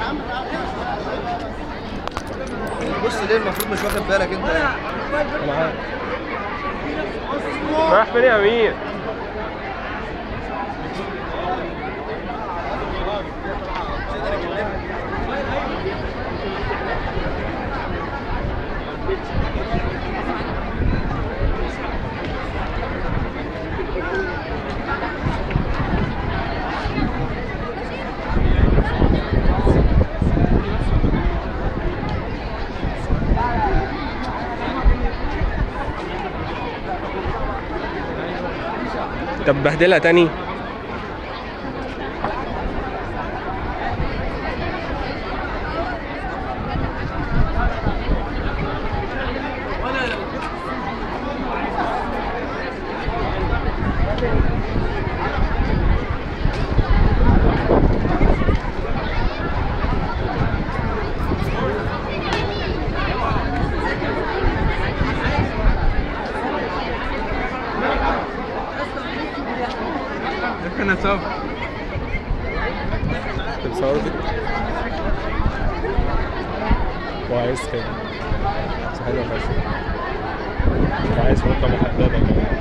بص ليه المفروض مش واخد بالك انت يعني انا عارف رايح فين يا امير طب بهدلها تاني انا صف انت بتصور كده وعايز كده بس حلوة فشخ وعايز نقطة محددة كمان